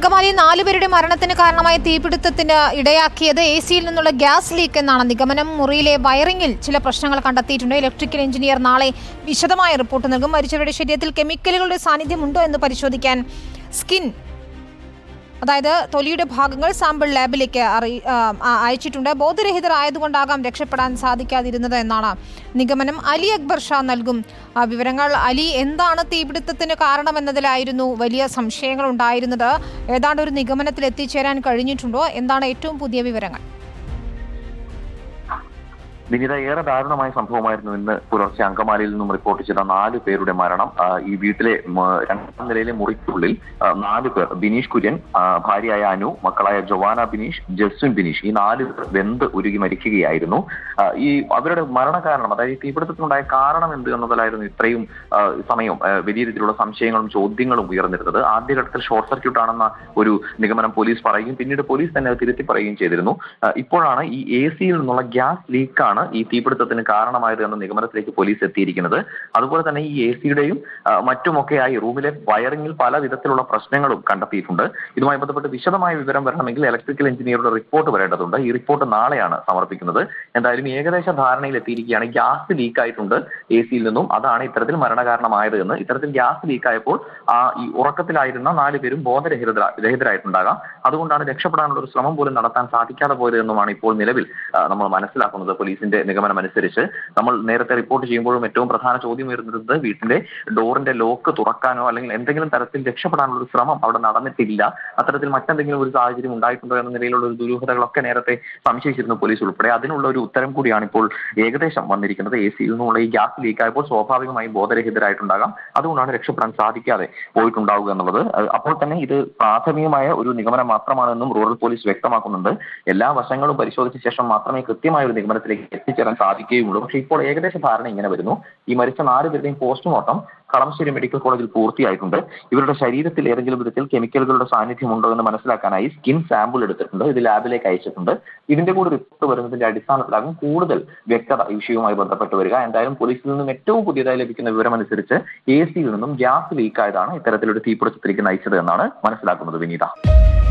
അങ്കമാലി നാലുപേരുടെ മരണത്തിന് കാരണമായ തീപിടുത്തത്തിന് ഇടയാക്കിയത് എ സിയിൽ നിന്നുള്ള ഗ്യാസ് ലീക്ക് എന്നാണ് നിഗമനം മുറിയിലെ വയറിംഗിൽ ചില പ്രശ്നങ്ങൾ കണ്ടെത്തിയിട്ടുണ്ട് ഇലക്ട്രിക്കൽ എഞ്ചിനീയർ നാളെ വിശദമായ റിപ്പോർട്ട് നൽകും മരിച്ചവരുടെ ശരീരത്തിൽ കെമിക്കലുകളുടെ സാന്നിധ്യമുണ്ടോ എന്ന് പരിശോധിക്കാൻ സ്കിൻ അതായത് തൊലിയുടെ ഭാഗങ്ങൾ സാമ്പിൾ ലാബിലേക്ക് അറി ആ, ആ, അയച്ചിട്ടുണ്ട് ബോധരഹിതരായതുകൊണ്ടാകാം രക്ഷപ്പെടാൻ സാധിക്കാതിരുന്നത് എന്നാണ് നിഗമനം അലി അക്ബർ ഷാ നൽകും ആ, വിവരങ്ങൾ അലി എന്താണ് തീപിടുത്തത്തിന് കാരണമെന്നതിലായിരുന്നു വലിയ സംശയങ്ങൾ ഉണ്ടായിരുന്നത് ഏതാണ്ട് ഒരു നിഗമനത്തിൽ എത്തിച്ചേരാൻ കഴിഞ്ഞിട്ടുണ്ടോ എന്താണ് ഏറ്റവും പുതിയ വിവരങ്ങൾ വിനിത ഏറെ ദാരുണമായ സംഭവമായിരുന്നു ഇന്ന് പുലർച്ചെ അങ്കമാലിയിൽ നിന്നും റിപ്പോർട്ട് ചെയ്ത നാല് പേരുടെ മരണം ആ, ഈ വീട്ടിലെ ഉം, രണ്ടാം നിലയിലെ മുറിക്കുള്ളിൽ ആ, നാല് പേർ ബിനീഷ് കുര്യൻ ആ, ഭാര്യയായ അനു മക്കളായ ജൊവാന ബിനീഷ് ജസ്വിൻ ബിനീഷ് ഈ നാല് പേർ വെന്ത് ഉരുകി മരിക്കുകയായിരുന്നു ആ, ഈ അവരുടെ മരണകാരണം അതായത് ഈ തീപിടുത്തത്തിനുണ്ടായ കാരണം എന്ത് എന്നതിലായിരുന്നു ഇത്രയും ആ, സമയം ആ, വലിയ രീതിയിലുള്ള സംശയങ്ങളും ചോദ്യങ്ങളും ഉയർന്നിരുന്നത് ആദ്യഘട്ടത്തിൽ ഷോർട്ട് സർക്യൂട്ട് ആണെന്ന ഒരു നിഗമനം പോലീസ് പറയുകയും പിന്നീട് പോലീസ് തന്നെ അത് തിരുത്തി പറയുകയും ചെയ്തിരുന്നു ആ, ഇപ്പോഴാണ് ഈ എ സിയിൽ നിന്നുള്ള ഗ്യാസ് ലീക്കാണ് ഈ തീപിടുത്തത്തിന് കാരണമായത് എന്ന നിഗമനത്തിലേക്ക് പോലീസ് എത്തിയിരിക്കുന്നത് അതുപോലെ തന്നെ ഈ എ സിയുടെയും മറ്റുമൊക്കെയായി റൂമിലെ വയറിംഗിൽ പല വിധത്തിലുള്ള പ്രശ്നങ്ങളും കണ്ടെത്തിയിട്ടുണ്ട് ഇതുമായി ബന്ധപ്പെട്ട് വിശദമായ വിവരം വരണമെങ്കിൽ ഇലക്ട്രിക്കൽ എഞ്ചിനീയറുടെ റിപ്പോർട്ട് വരേണ്ടതുണ്ട് ഈ റിപ്പോർട്ട് നാളെയാണ് സമർപ്പിക്കുന്നത് എന്തായാലും ഏകദേശ ധാരണയിൽ എത്തിയിരിക്കുകയാണ് ഗ്യാസ് ലീക്ക് ആയിട്ടുണ്ട് എ സിയിൽ നിന്നും അതാണ് ഇത്തരത്തിൽ മരണകാരണമായത് എന്ന് ഇത്തരത്തിൽ ഗ്യാസ് ലീക്ക് ആയപ്പോൾ ആ ഈ ഉറക്കത്തിലായിരുന്ന നാല് പേരും ബോധരഹിത രഹിതരായിട്ടുണ്ടാകാം അതുകൊണ്ടാണ് രക്ഷപ്പെടാനുള്ള ഒരു ശ്രമം പോലും നടത്താൻ സാധിക്കാതെ പോയത് എന്നുമാണ് ഇപ്പോൾ നിലവിൽ ആ, നമ്മൾ മനസ്സിലാക്കുന്നത് പോലീസിന്റെ നിഗമനം അനുസരിച്ച് നമ്മൾ നേരത്തെ റിപ്പോർട്ട് ചെയ്യുമ്പോഴും ഏറ്റവും പ്രധാന ചോദ്യം ഉയർന്നിരുന്നത് വീട്ടിന്റെ ഡോറിന്റെ ലോക്ക് തുറക്കാനോ അല്ലെങ്കിൽ എന്തെങ്കിലും തരത്തിൽ രക്ഷപ്പെടാനുള്ള ഒരു ശ്രമം അവിടെ നടന്നിട്ടില്ല അത്തരത്തിൽ മറ്റെന്തെങ്കിലും ഒരു സാഹചര്യം ഉണ്ടായിട്ടുണ്ടോ എന്ന നിലയിലുള്ള ഒരു ദുരൂഹതകളൊക്കെ നേരത്തെ സംശയിച്ചിരുന്നു പോലീസ് ഉൾപ്പെടെ അതിനുള്ള ഒരു ഉത്തരം കൂടിയാണ് ഇപ്പോൾ ഏകദേശം വന്നിരിക്കുന്നത് എ സിയിൽ നിന്നുള്ള ഈ ഗ്യാസ് ലീക്ക് ആയപ്പോൾ സ്വാഭാവികമായും ബോധരഹിതരായിട്ടുണ്ടാകാം അതുകൊണ്ടാണ് രക്ഷപ്പെടാൻ സാധിക്കാതെ പോയിട്ടുണ്ടാവുക എന്നുള്ളത് അഹ് അപ്പോൾ തന്നെ ഇത് പ്രാഥമികമായ ഒരു നിഗമനം മാത്രമാണെന്നും റൂറൽ പോലീസ് വ്യക്തമാക്കുന്നുണ്ട് എല്ലാ വശങ്ങളും പരിശോധിച്ച ശേഷം മാത്രമേ കൃത്യമായ ഒരു നിഗമനത്തിലേക്ക് എത്തിച്ചേരാൻ സാധിക്കുകയുള്ളൂ പക്ഷേ ഇപ്പോൾ ഏകദേശ ധാരണ ഇങ്ങനെ വരുന്നു ഈ മരിച്ച നാല് പേരുടെയും പോസ്റ്റ്മോർട്ടം കളമശ്ശേരി മെഡിക്കൽ കോളേജിൽ പൂർത്തിയായിട്ടുണ്ട് ഇവരുടെ ശരീരത്തിൽ ഏതെങ്കിലും വിധത്തിൽ കെമിക്കലുകളുടെ സാന്നിധ്യം ഉണ്ടോ എന്ന് മനസ്സിലാക്കാനായി സ്കിൻ സാമ്പിൾ എടുത്തിട്ടുണ്ട് ഇത് ലാബിലേക്ക് അയച്ചിട്ടുണ്ട് ഇതിന്റെ കൂടി റിപ്പോർട്ട് വരുന്നതിന്റെ അടിസ്ഥാനത്തിലാകും കൂടുതൽ വ്യക്തത ഈ വിഷയവുമായി ബന്ധപ്പെട്ട് വരിക എന്തായാലും പോലീസിൽ നിന്നും ഏറ്റവും പുതിയതായി ലഭിക്കുന്ന വിവരമനുസരിച്ച് എ സിയിൽ നിന്നും ഗ്യാസ് ലീക്ക് ആയതാണ് ഇത്തരത്തിലൊരു തീപിടുത്തത്തിലേക്ക് നയിച്ചത് എന്നാണ് മനസ്സിലാക്കുന്നത് വിനീത